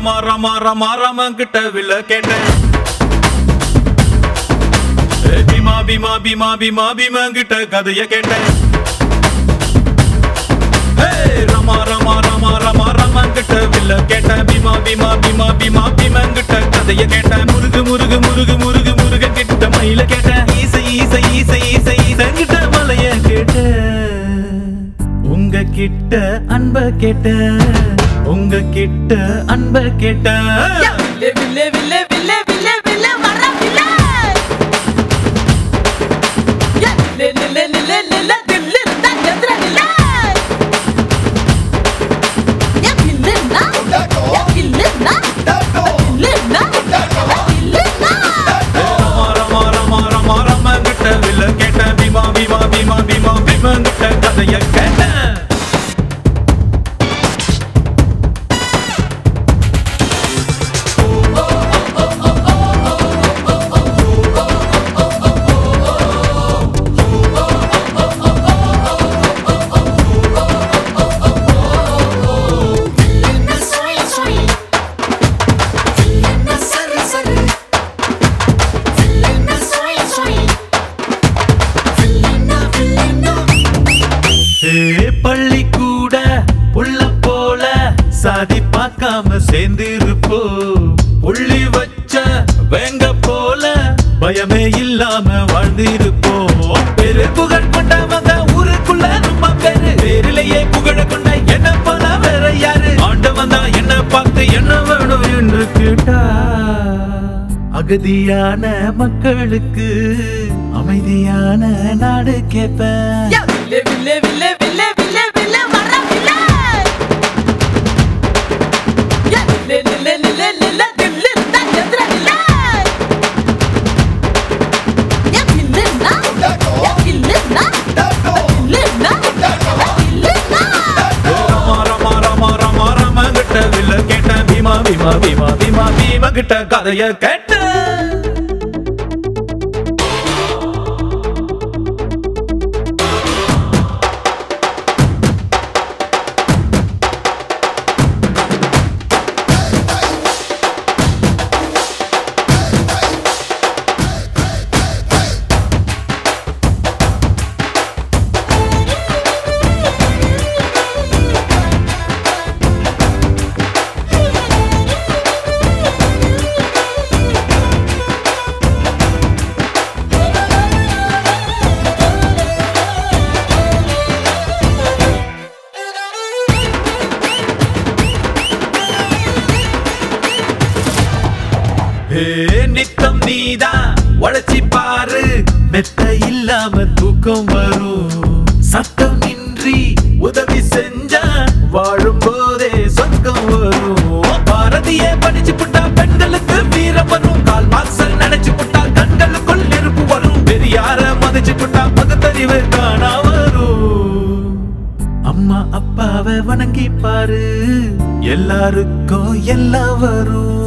ராமா ராமா ராமா ராம கிட்ட வில்ல கேட்டேன் ஏ, பீமா பீமா பீமா பீமா பீமா கிட்ட கதைய கேட்டேன் ஏ, ராமா ராமா ராமா ராமா ராம கிட்ட வில்ல கேட்டேன் பீமா பீமா பீமா பீமா பீமா கிட்ட கதைய கேட்டேன் முருகு முருகு முருகு முருகு முருக கிட்ட மயில கேட்டேன் ஈசை ஈசை ஈசை ஈசை ஈசை கிட்ட மலைய கேட்டேன் உங்க கிட்ட அன்ப கேட்ட உங்க கிட்ட அன்ப கேட்ட வில்லே வில்லே வில்லே வில்லே வில்லே வில்லே வர வில்லே ஏ, நில்லே நில்லே நில்லே நில்லே தில்லு இருந்தா எதிர நில்லே ஏ, வில்லுன்னா? ஏ, வில்லுன்னா? வில்லுன்னா? வில்லுன்னா? ரமா ரமா ரமா ரமா ரமா கிட்ட வில்ல கேட்ட பீமா பீமா பீமா பீமா பீமா கிட்ட கதைய கேட்ட Filina soy soy Filina sar sar Filina soy soy Filina filina ஏ பள்ளி கூட உள்ள போல சாதி பார்க்காம சேர்ந்திருப்போ புள்ளி வச்ச வேங்க போல பயமே இல்லாம வாழ்ந்திருப்போம் பெரு புகழ் கொண்டவங்க ஊருக்குள்ள நம்ம பேரு பேரிலேயே புகழ கொண்ட என்ன போல வேற யாரு ஆண்டவன் தான் என்ன பார்த்து என்ன வேணும் என்று கேட்டா அகதியான மக்களுக்கு அமைதியான நாடு கேட்பேன் ஏ, வில்லே வில்லே வில்லே வில்லே வில்லே வில்லே வர வில்லே ஏ, நில்லே நில்லே நில்லே நில்லே தில்லு இருந்தா எதிர நில்லே ஏ, வில்லுன்னா? ஏ, வில்லுன்னா? வில்லுன்னா? வில்லுன்னா? ரமா ரமா ரமா ரமா ரமா கிட்ட வில்ல கேட்ட பீமா பீமா பீமா பீமா பீமா கிட்ட கதைய கேட்ட ஏ நித்தம் நீதான் உழைச்சி பாரு மெத்த இல்லாம தூக்கம் வரும் சத்தம் இன்றி உதவி செஞ்சா வாழும் போதே சொர்க்கம் வரும் பாரதியே படிச்சு புட்டா பெண்களுக்கு வீரம் வரும் கால் மாசல் நினைச்சு புட்டா கண்களுக்குள் நெருப்பு வரும் பெரியார மதிச்சு புட்டா பகுத்தறிவு காணா வரும் அம்மா அப்பாவை வணங்கி பாரு எல்லாருக்கும் எல்லாம் வரும்